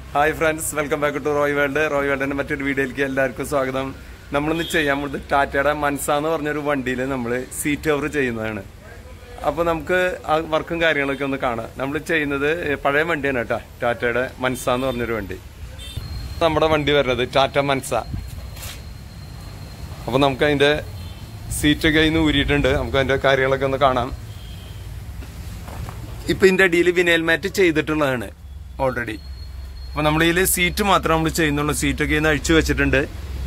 hi friends welcome back to Roy world Roy വേൾഡിന്റെ മറ്റൊരു വീഡിയോയിലേക്ക് എല്ലാവർക്കും സ്വാഗതം നമ്മളിന്ന് ചെയ്യാൻ പോകുന്നത് ടാറ്റയുടെ മൻസ എന്ന് പറഞ്ഞൊരു വണ്ടിയിൽ നമ്മൾ സീറ്റ് കവർ ചെയ്യുന്നതാണ് അപ്പോൾ നമുക്ക് ആ വർക്കും കാര്യങ്ങളൊക്കെ ഒന്ന് കാണാം നമ്മൾ ചെയ്യുന്നത് പഴയ വണ്ടിയാണ് കേട്ടോ ടാറ്റയുടെ മൻസ എന്ന് പറഞ്ഞൊരു വണ്ടി നമ്മുടെ വണ്ടി വരുന്നത് ടാറ്റ മൻസ അപ്പോൾ നമുക്ക് അതിൻ്റെ സീറ്റൊക്കെ ഇന്ന് ഊരിയിട്ടുണ്ട് നമുക്ക് അതിൻ്റെ കാര്യങ്ങളൊക്കെ ഒന്ന് കാണാം ഇപ്പൊ ഇതിന്റെ അടിയിൽ വിനയൽ മാറ്റ് ചെയ്തിട്ടുള്ളതാണ് ഓൾറെഡി അപ്പൊ നമ്മൾ ഇതിൽ സീറ്റ് മാത്രം നമ്മൾ ചെയ്യുന്നുള്ളൂ സീറ്റൊക്കെ ഇന്ന് അഴിച്ചു വെച്ചിട്ടുണ്ട്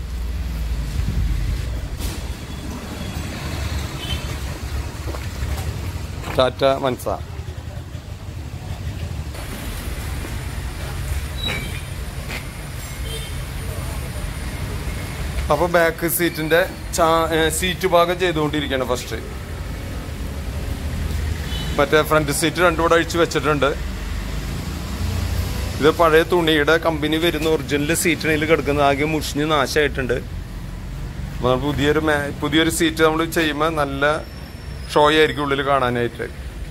ടാറ്റ മൻസ അപ്പൊ ബാക്ക് സീറ്റിന്റെ ചാ- ഏ, സീറ്റ് ഭാഗം ചെയ്തുകൊണ്ടിരിക്കുകയാണ് ഫസ്റ്റ് മറ്റേ ഫ്രണ്ട് സീറ്റ് രണ്ടും കൂടെ അഴിച്ചു വെച്ചിട്ടുണ്ട് ഇത് പഴയ തുണിയുടെ കമ്പനി വരുന്ന ഒറിജിനൽ സീറ്റിനിൽ കിടക്കുന്ന ആകെ മുഷിഞ്ഞ് നാശമായിട്ടുണ്ട് അപ്പൊ നമ്മൾ പുതിയൊരു മേ പുതിയൊരു സീറ്റ് നമ്മൾ ചെയ്യുമ്പോൾ നല്ല ഷോ ആയിരിക്കും ഉള്ളിൽ കാണാനായിട്ട്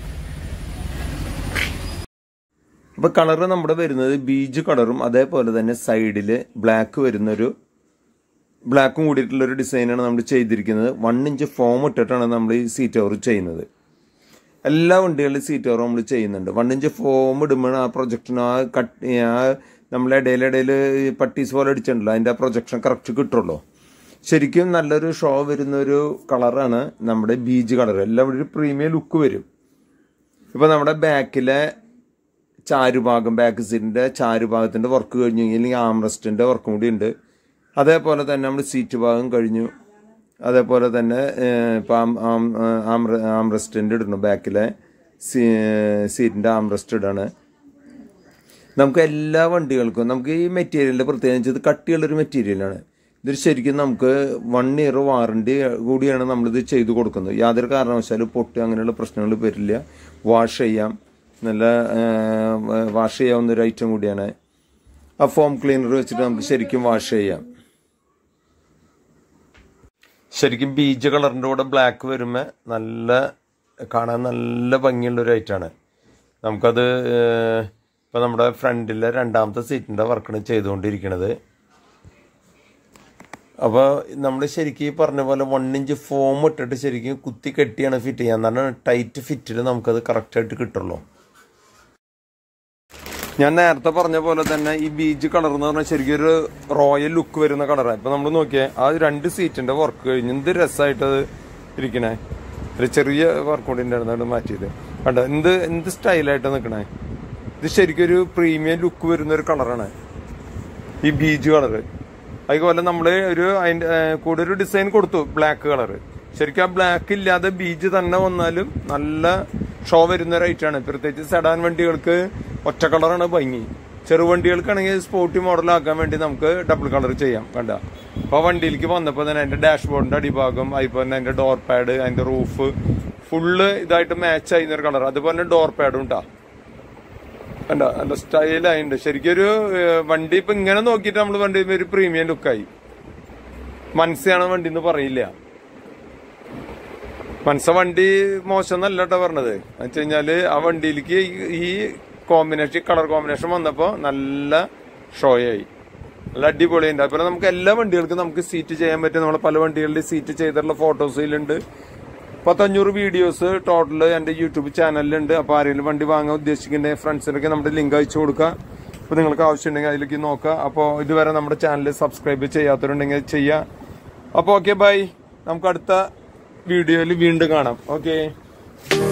അപ്പൊ കളർ നമ്മുടെ വരുന്നത് ബീജ് കളറും അതേപോലെ തന്നെ സൈഡിൽ ബ്ലാക്ക് വരുന്നൊരു ബ്ലാക്കും കൂടിയിട്ടുള്ള ഒരു ഡിസൈനാണ് നമ്മൾ ചെയ്തിരിക്കുന്നത് വൺ ഇഞ്ച് ഫോം ഇട്ടിട്ടാണ് നമ്മൾ ഈ സീറ്റ് കവർ ചെയ്യുന്നത് എല്ലാ വണ്ടികളിലും സീറ്റ് കവർ നമ്മൾ ചെയ്യുന്നുണ്ട് വൺ ഇഞ്ച് ഫോം ഇടുമ്പോൾ ആ പ്രൊജക്ഷൻ ആ കട്ട് ആ നമ്മളെ ഇടയിലിടയിൽ പട്ടീസ് പോലെ അടിച്ചിട്ടുണ്ടല്ലോ അതിൻ്റെ ആ പ്രൊജക്ഷൻ കറക്റ്റ് കിട്ടുള്ളൂ ശരിക്കും നല്ലൊരു ഷോ വരുന്ന ഒരു കളറാണ് നമ്മുടെ ബീജ് കളർ എല്ലാം ഒരു പ്രീമിയം ലുക്ക് വരും ഇപ്പോൾ നമ്മുടെ ബാക്കിലെ ചാരുഭാഗം ബാക്ക് സീറ്റിൻ്റെ ചാരുഭാഗത്തിൻ്റെ വർക്ക് കഴിഞ്ഞു അല്ലെങ്കിൽ ആംറസ്റ്റിൻ്റെ വർക്കും കൂടി ഉണ്ട് അതേപോലെ തന്നെ നമ്മൾ സീറ്റ് ഭാഗം കഴിഞ്ഞു അതേപോലെ തന്നെ ഇപ്പം ആംറസ്റ്റിൻ്റെ ഇടണം ബാക്കിലെ സീറ്റിൻ്റെ ആംറസ്റ്റ് ഇടാണ് നമുക്ക് എല്ലാ വണ്ടികൾക്കും നമുക്ക് ഈ മെറ്റീരിയലിൻ്റെ പ്രത്യേകിച്ച് ഇത് കട്ടിയുള്ളൊരു മെറ്റീരിയലാണ് ഇത് ശരിക്കും നമുക്ക് വൺ ഇയർ വാറണ്ടി കൂടിയാണ് നമ്മളിത് ചെയ്തു കൊടുക്കുന്നത് യാതൊരു കാരണവശാലും പൊട്ട് അങ്ങനെയുള്ള പ്രശ്നങ്ങൾ വരില്ല വാഷ് ചെയ്യാം നല്ല വാഷ് ചെയ്യാവുന്ന ഒരു ഐറ്റം കൂടിയാണ് ആ ഫോം ക്ലീനർ വെച്ചിട്ട് നമുക്ക് ശരിക്കും വാഷ് ചെയ്യാം ശരിക്കും ബീജ് കളറിൻ്റെ കൂടെ ബ്ലാക്ക് വരുമ്പോൾ നല്ല കാണാൻ നല്ല ഭംഗിയുള്ള ഒരു ഐറ്റാണ് നമുക്കത് ഇപ്പം നമ്മുടെ ഫ്രണ്ടിലെ രണ്ടാമത്തെ സീറ്റിൻ്റെ വർക്കാണ് ചെയ്തുകൊണ്ടിരിക്കുന്നത് അപ്പോൾ നമ്മൾ ശരിക്കും ഈ പറഞ്ഞ പോലെ വൺ ഇഞ്ച് ഫോം ഇട്ടിട്ട് ശരിക്കും കുത്തി കെട്ടിയാണ് ഫിറ്റ് ചെയ്യുക എന്നാണ് ടൈറ്റ് ഫിറ്റിൽ നമുക്കത് കറക്റ്റായിട്ട് കിട്ടുള്ളൂ ഞാൻ നേരത്തെ പറഞ്ഞ പോലെ തന്നെ ഈ ബീജ് കളർ എന്ന് പറഞ്ഞാൽ ശരിക്കും ഒരു റോയൽ ലുക്ക് വരുന്ന കളറാണ് ഇപ്പൊ നമ്മൾ നോക്കിയേ ആ രണ്ട് സീറ്റിന്റെ വർക്ക് കഴിഞ്ഞ് എന്ത് രസമായിട്ട് അത് ഇരിക്കണേ ഒരു ചെറിയ വർക്ക് കൂടി ഉണ്ടായിരുന്നു മാറ്റിയത് കണ്ടോ എന്ത് എന്ത് സ്റ്റൈലായിട്ട് നിൽക്കണേ ഇത് ശരിക്കും ഒരു പ്രീമിയം ലുക്ക് വരുന്ന ഒരു കളറാണ് ഈ ബീജ് കളറ് അതുപോലെ നമ്മൾ ഒരു അതിന്റെ കൂടെ ഒരു ഡിസൈൻ കൊടുത്തു ബ്ലാക്ക് കളർ ശരിക്കും ആ ബ്ലാക്ക് ഇല്ലാതെ ബീജ് തന്നെ വന്നാലും നല്ല ഷോ വരുന്ന ഒരു ഐറ്റാണ് പ്രത്യേകിച്ച് സെഡാൻ വണ്ടികൾക്ക് ഒറ്റ കളറാണ് ഭംഗി ചെറുവണ്ടികൾക്കാണെങ്കിൽ സ്പോർട്ടി മോഡലാക്കാൻ വേണ്ടി നമുക്ക് ഡബിൾ കളർ ചെയ്യാം കണ്ട അപ്പോൾ വണ്ടിയിലേക്ക് വന്നപ്പോൾ തന്നെ അതിന്റെ ഡാഷ്ബോർഡിന്റെ അടിഭാഗം അതുപോലെ തന്നെ അതിന്റെ ഡോർ പാഡ് അതിന്റെ റൂഫ് ഫുള്ള് ഇതായിട്ട് മാച്ച് ചെയ്യുന്ന ഒരു കളർ അതുപോലെ ഡോർ പാഡും ഉണ്ടാ കണ്ട നല്ല സ്റ്റൈലായിട്ടുണ്ട് ശരിക്കും ഒരു ഏഹ്, വണ്ടി ഇപ്പൊ ഇങ്ങനെ നോക്കിയിട്ട് നമ്മൾ വണ്ടി ഒരു പ്രീമിയം ലുക്കായി മനസ്സാണ് വണ്ടി എന്ന് പറയില്ല മനസ്സ വണ്ടി മോശം എന്നല്ല കേട്ടോ പറഞ്ഞത് എന്ന് വെച്ച് കഴിഞ്ഞാല് ആ വണ്ടിയിലേക്ക് ഈ- ഈ കോമ്പിനേഷൻ കളർ കോമ്പിനേഷൻ വന്നപ്പോ നല്ല ഷോ ആയി നല്ല അടിപൊളിയുണ്ട് അതുപോലെ നമുക്ക് എല്ലാ വണ്ടികൾക്കും നമുക്ക് സീറ്റ് ചെയ്യാൻ പറ്റും നമ്മൾ പല വണ്ടികളിൽ സീറ്റ് ചെയ്തിട്ടുള്ള ഫോട്ടോസ് ഇതിലുണ്ട് പത്തഞ്ഞൂറ് വീഡിയോസ് ടോട്ടൽ എൻ്റെ യൂട്യൂബ് ചാനലിലുണ്ട് അപ്പോൾ ആരെങ്കിലും വണ്ടി വാങ്ങാൻ ഉദ്ദേശിക്കുന്ന ഫ്രണ്ട്സിനൊക്കെ നമ്മുടെ ലിങ്ക് അയച്ചു കൊടുക്കുക അപ്പോൾ നിങ്ങൾക്ക് ആവശ്യമുണ്ടെങ്കിൽ അതിലേക്ക് നോക്കുക അപ്പോൾ ഇതുവരെ നമ്മുടെ ചാനൽ സബ്സ്ക്രൈബ് ചെയ്യാത്തവരുണ്ടെങ്കിൽ ചെയ്യുക അപ്പോൾ ഓക്കെ ബൈ നമുക്ക് അടുത്ത വീഡിയോയിൽ വീണ്ടും കാണാം ഓക്കെ